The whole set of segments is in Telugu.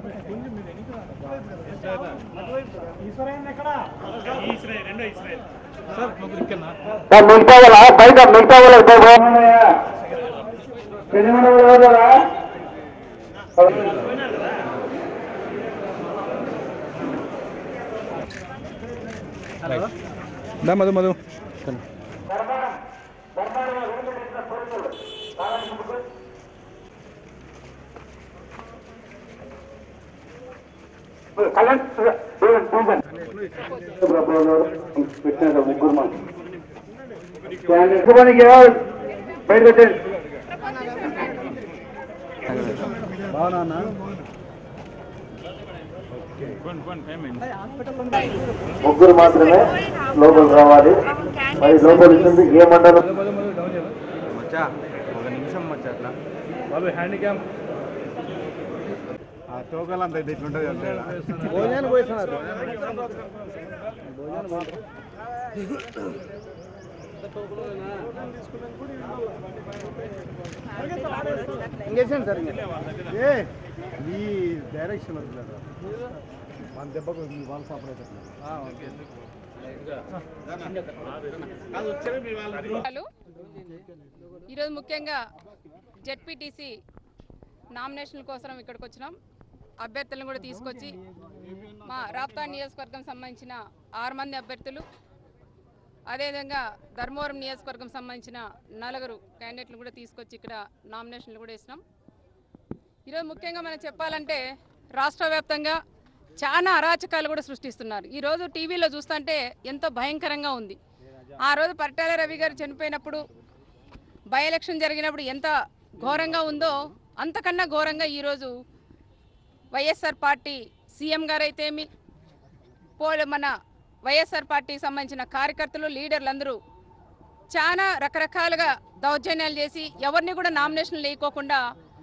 మిగతా వాళ్ళ బయట మిగతా వాళ్ళకి దా మధు మధు ముగ్గురు ఎక్కువనికి బయట పెట్టండి ముగ్గురు మాత్రమే లోపల రావాలి మరి లోపల ఇస్తుంది ఏ మండలం మచ్చా ఒక నిమిషం మచ్చా అట్లా బాబు హ్యాండ్ క్యామ్ ఆ తోకలంతా ఇట్లుంటుంది భోజనాన్ని పోయిస్తున్నారు ఇంకేసాను సార్ ఏ ఈ డైరెక్షన్ వద్దు మన దెబ్బకు మీ వాళ్ళు సపరేట్ హలో ఈరోజు ముఖ్యంగా జెడ్పీటీసీ నామినేషన్ల కోసం ఇక్కడికి వచ్చినాం అభ్యర్థులను కూడా తీసుకొచ్చి మా రాప్తా నియోజకవర్గం సంబంధించిన ఆరు మంది అభ్యర్థులు అదేవిధంగా ధర్మవరం నియోజకవర్గం సంబంధించిన నలుగురు క్యాండిడేట్లు కూడా తీసుకొచ్చి ఇక్కడ నామినేషన్లు కూడా వేసినాం ఈరోజు ముఖ్యంగా మనం చెప్పాలంటే రాష్ట్ర వ్యాప్తంగా చాలా అరాచకాలు కూడా సృష్టిస్తున్నారు ఈరోజు టీవీలో చూస్తుంటే ఎంతో భయంకరంగా ఉంది ఆ రోజు పట్టాల రవి గారు చనిపోయినప్పుడు బై ఎలక్షన్ జరిగినప్పుడు ఎంత ఘోరంగా ఉందో అంతకన్నా ఘోరంగా ఈరోజు వైఎస్ఆర్ పార్టీ సీఎం గారైతేమి పో మన వైఎస్ఆర్ పార్టీకి సంబంధించిన కార్యకర్తలు లీడర్లు అందరూ చాలా రకరకాలుగా దౌర్జన్యాలు చేసి ఎవరిని కూడా నామినేషన్ లేకోకుండా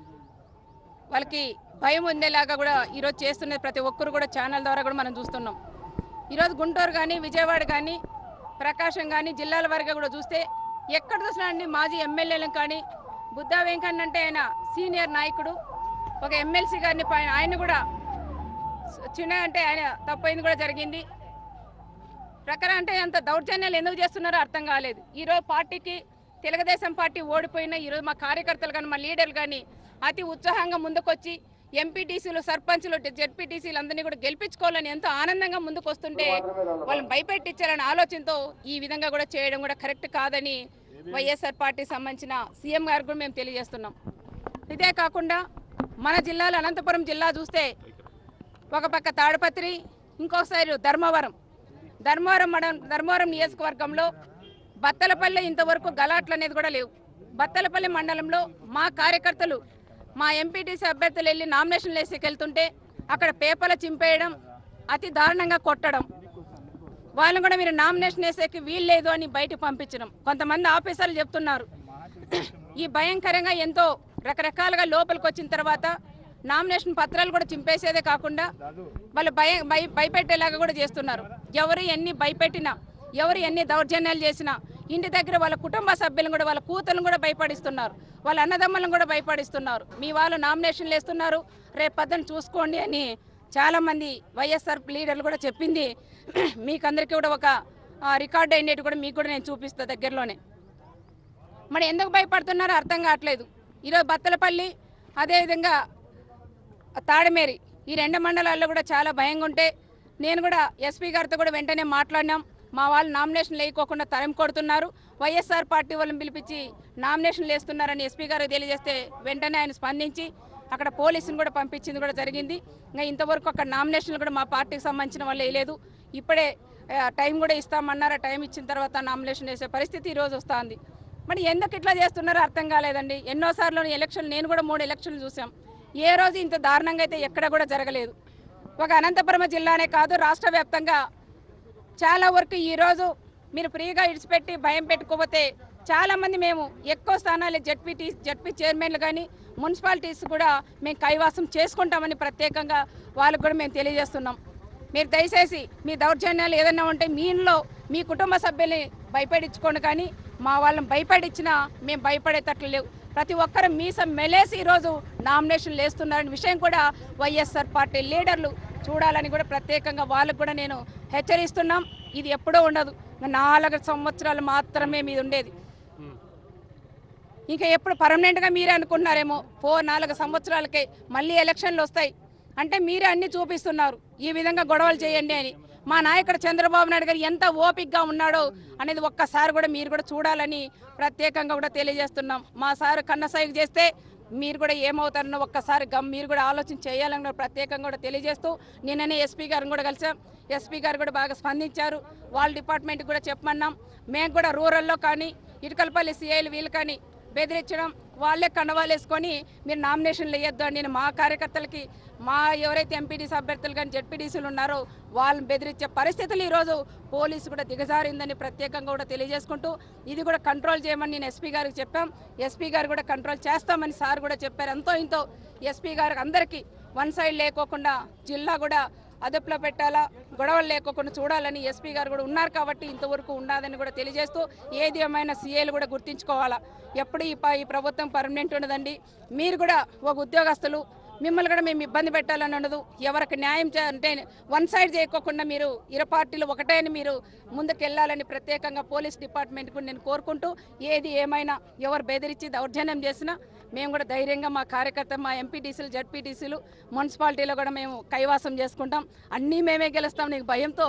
వాళ్ళకి భయం ఉండేలాగా కూడా ఈరోజు చేస్తున్నది ప్రతి ఒక్కరు కూడా ఛానల్ ద్వారా కూడా మనం చూస్తున్నాం ఈరోజు గుంటూరు కానీ విజయవాడ కానీ ప్రకాశం కానీ జిల్లాల వారిగా కూడా చూస్తే ఎక్కడ చూసినా అండి మాజీ ఎమ్మెల్యేలను కానీ బుద్ధా వెంకన్న అంటే ఆయన సీనియర్ నాయకుడు ఒక ఎమ్మెల్సీ గారిని పైన ఆయన కూడా చిన్న అంటే ఆయన తప్పైంది కూడా జరిగింది ప్రకారం అంటే అంత దౌర్జన్యాలు ఎందుకు చేస్తున్నారో అర్థం కాలేదు ఈరోజు పార్టీకి తెలుగుదేశం పార్టీ ఓడిపోయిన ఈరోజు మా కార్యకర్తలు కానీ మా లీడర్లు కానీ అతి ఉత్సాహంగా ముందుకొచ్చి ఎంపీటీసీలు సర్పంచ్లు జెడ్పీటీసీలు అందరినీ కూడా గెలిపించుకోవాలని ఎంతో ఆనందంగా ముందుకు వస్తుంటే వాళ్ళని భయపెట్టించాలనే ఆలోచనతో ఈ విధంగా కూడా చేయడం కూడా కరెక్ట్ కాదని వైఎస్ఆర్ పార్టీకి సంబంధించిన సీఎం గారికి కూడా మేము తెలియజేస్తున్నాం ఇదే కాకుండా మన జిల్లాలో అనంతపురం జిల్లా చూస్తే ఒక పక్క తాడిపత్రి ఇంకోసారి ధర్మవరం ధర్మవరం మండలం ధర్మవరం నియోజకవర్గంలో బత్తలపల్లి ఇంతవరకు గలాట్లు అనేది కూడా లేవు బత్తలపల్లి మండలంలో మా కార్యకర్తలు మా ఎంపీటీసీ అభ్యర్థులు వెళ్ళి నామినేషన్లు వేసుకెళ్తుంటే అక్కడ పేపర్లు చింపేయడం అతి దారుణంగా కొట్టడం వాళ్ళని కూడా మీరు నామినేషన్ వేసేకి వీలు లేదు అని బయటకు పంపించడం కొంతమంది ఆఫీసర్లు చెప్తున్నారు ఈ భయంకరంగా ఎంతో రకరకాలుగా లోపలికి వచ్చిన తర్వాత నామినేషన్ పత్రాలు కూడా చింపేసేదే కాకుండా వాళ్ళు భయ భయ భయపెట్టేలాగా కూడా చేస్తున్నారు ఎవరు ఎన్ని భయపెట్టినా ఎవరు ఎన్ని దౌర్జన్యాలు చేసినా ఇంటి దగ్గర వాళ్ళ కుటుంబ సభ్యులను కూడా వాళ్ళ కూతులను కూడా భయపడిస్తున్నారు వాళ్ళ అన్నదమ్ములను కూడా భయపడిస్తున్నారు మీ వాళ్ళు నామినేషన్లు వేస్తున్నారు రేపు పద్దను చూసుకోండి అని చాలామంది వైఎస్ఆర్ లీడర్లు కూడా చెప్పింది మీకందరికీ కూడా ఒక రికార్డ్ అయినట్టు కూడా మీకు కూడా నేను చూపిస్తా దగ్గరలోనే మరి ఎందుకు భయపడుతున్నారో అర్థం కావట్లేదు ఈరోజు బత్తలపల్లి అదేవిధంగా తాడమేరి ఈ రెండు మండలాల్లో కూడా చాలా భయంగా ఉంటే నేను కూడా ఎస్పీ గారితో కూడా వెంటనే మాట్లాడినాం మా వాళ్ళు నామినేషన్ వేయకోకుండా తరం కొడుతున్నారు వైఎస్ఆర్ పార్టీ వాళ్ళని పిలిపించి నామినేషన్లు వేస్తున్నారని ఎస్పీ గారు తెలియజేస్తే వెంటనే ఆయన స్పందించి అక్కడ పోలీసుని కూడా పంపించింది కూడా జరిగింది ఇంకా ఇంతవరకు అక్కడ నామినేషన్లు కూడా మా పార్టీకి సంబంధించిన వాళ్ళు వేయలేదు ఇప్పుడే ఆ, టైం కూడా ఇస్తామన్నారు ఆ టైం ఇచ్చిన తర్వాత నామినేషన్ వేసే పరిస్థితి ఈరోజు వస్తుంది మరి ఎందుకు ఇట్లా చేస్తున్నారో అర్థం కాలేదండి ఎన్నోసార్లు ఎలక్షన్ నేను కూడా మూడు ఎలక్షన్లు చూసాం ఏ రోజు ఇంత దారుణంగా అయితే ఎక్కడ కూడా జరగలేదు ఒక అనంతపురం జిల్లానే కాదు రాష్ట్ర వ్యాప్తంగా చాలా వరకు ఈరోజు మీరు ఫ్రీగా ఇడిచిపెట్టి భయం పెట్టుకోకపోతే చాలామంది మేము ఎక్కువ స్థానాలు జడ్పీటీ జడ్పీ చైర్మన్లు కానీ మున్సిపాలిటీస్ కూడా మేము కైవాసం చేసుకుంటామని ప్రత్యేకంగా వాళ్ళకు కూడా మేము తెలియజేస్తున్నాం మీరు దయచేసి మీ దౌర్జన్యాలు ఏదైనా ఉంటే మీ ఇంట్లో మీ కుటుంబ సభ్యుల్ని భయపడించుకోండి కానీ మా వాళ్ళని భయపడించినా మేము భయపడేటట్లు లేవు ప్రతి ఒక్కరు మీసం మెలేసి ఈరోజు నామినేషన్లు వేస్తున్నారనే విషయం కూడా వైఎస్ఆర్ పార్టీ లీడర్లు చూడాలని కూడా ప్రత్యేకంగా వాళ్ళకు కూడా నేను హెచ్చరిస్తున్నాం ఇది ఎప్పుడూ ఉండదు ఇంకా నాలుగు సంవత్సరాలు మాత్రమే మీద ఉండేది ఇంకా ఎప్పుడు పర్మనెంట్గా మీరే అనుకుంటున్నారేమో ఫోర్ నాలుగు సంవత్సరాలకే మళ్ళీ ఎలక్షన్లు వస్తాయి అంటే మీరే అన్ని చూపిస్తున్నారు ఈ విధంగా గొడవలు చేయండి అని మా నాయకుడు చంద్రబాబు నాయుడు గారు ఎంత ఓపిక్గా ఉన్నాడో అనేది ఒక్కసారి కూడా మీరు కూడా చూడాలని ప్రత్యేకంగా కూడా తెలియజేస్తున్నాం మా సారు కన్నసాగు చేస్తే మీరు కూడా ఏమవుతారన్న ఒక్కసారి గమ్ మీరు కూడా ఆలోచన చేయాలని కూడా ప్రత్యేకంగా కూడా తెలియజేస్తూ నిన్ననే ఎస్పీ గారిని కూడా కలిసాం ఎస్పీ గారు కూడా బాగా స్పందించారు వాళ్ళ డిపార్ట్మెంట్కి కూడా చెప్పమన్నాం మేము కూడా రూరల్లో కానీ ఇటుకలపల్లి సిఐలు వీళ్ళు కానీ బెదిరించడం వాళ్ళే కండవాలు వేసుకొని మీరు నామినేషన్లు వేయొద్దు అని నేను మా కార్యకర్తలకి మా ఎవరైతే ఎంపీటీసీ అభ్యర్థులు కానీ జెడ్పీటీసీలు ఉన్నారో వాళ్ళని బెదిరించే పరిస్థితులు ఈరోజు పోలీసు కూడా దిగజారిందని ప్రత్యేకంగా కూడా తెలియజేసుకుంటూ ఇది కూడా కంట్రోల్ చేయమని నేను ఎస్పీ గారికి చెప్పాం ఎస్పీ గారు కూడా కంట్రోల్ చేస్తామని సార్ కూడా చెప్పారు ఎంతో ఇంతో ఎస్పీ గారికి అందరికీ వన్ సైడ్ లేకోకుండా జిల్లా కూడా అదుపులో పెట్టాలా గొడవలు లేకోకుండా చూడాలని ఎస్పీ గారు కూడా ఉన్నారు కాబట్టి ఇంతవరకు ఉండదని కూడా తెలియజేస్తూ ఏది ఏమైనా సీఏలు కూడా గుర్తించుకోవాలా ఎప్పుడు ఈ ప- ఈ ప్రభుత్వం పర్మనెంట్ ఉండదండి మీరు కూడా ఒక ఉద్యోగస్తులు మిమ్మల్ని కూడా మేము ఇబ్బంది పెట్టాలని ఉండదు ఎవరికి న్యాయం చే అంటే వన్ సైడ్ చేయకోకుండా మీరు ఇరు పార్టీలు ఒకటే అని మీరు ముందుకు వెళ్ళాలని ప్రత్యేకంగా పోలీస్ డిపార్ట్మెంట్కు నేను కోరుకుంటూ ఏది ఏమైనా ఎవరు బెదిరించి దౌర్జన్యం చేసినా మేము కూడా ధైర్యంగా మా కార్యకర్త మా ఎంపీటీసీలు జడ్పీటీసీలు మున్సిపాలిటీలో కూడా మేము కైవాసం చేసుకుంటాం అన్నీ మేమే గెలుస్తాం నీకు భయంతో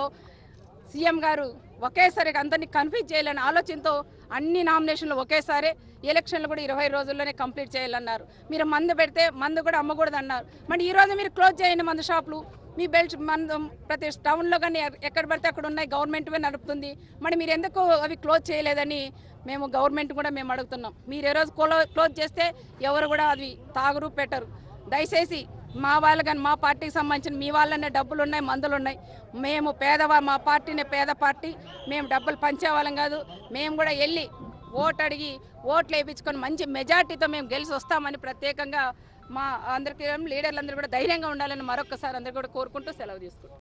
సీఎం గారు ఒకేసారి అందరినీ కన్ఫ్యూజ్ చేయాలని ఆలోచనతో అన్ని నామినేషన్లు ఒకేసారి ఎలక్షన్లు కూడా ఇరవై రోజుల్లోనే కంప్లీట్ చేయాలన్నారు మీరు మందు పెడితే మందు కూడా అమ్మకూడదు అన్నారు మరి ఈ రోజు మీరు క్లోజ్ చేయండి మందు షాపులు మీ బెల్ట్ మందు ప్రతి టౌన్లో కానీ ఎక్కడ పడితే అక్కడ ఉన్నాయి గవర్నమెంట్ నడుపుతుంది మరి మీరు ఎందుకు అవి క్లోజ్ చేయలేదని మేము గవర్నమెంట్ కూడా మేము అడుగుతున్నాం మీరు ఏ రోజు క్లో క్లోజ్ చేస్తే ఎవరు కూడా అది తాగురు పెట్టరు దయచేసి మా వాళ్ళు కానీ మా పార్టీకి సంబంధించిన మీ వాళ్ళనే డబ్బులు ఉన్నాయి మందులు ఉన్నాయి మేము పేదవా మా పార్టీనే పేద పార్టీ మేము డబ్బులు పంచేవాళ్ళం కాదు మేము కూడా వెళ్ళి ఓటు అడిగి ఓట్లు వేయించుకొని మంచి మెజార్టీతో మేము గెలిచి వస్తామని ప్రత్యేకంగా మా అందరికీ లీడర్లందరూ కూడా ధైర్యంగా ఉండాలని మరొకసారి అందరూ కూడా కోరుకుంటూ సెలవు తీసుకుంటాం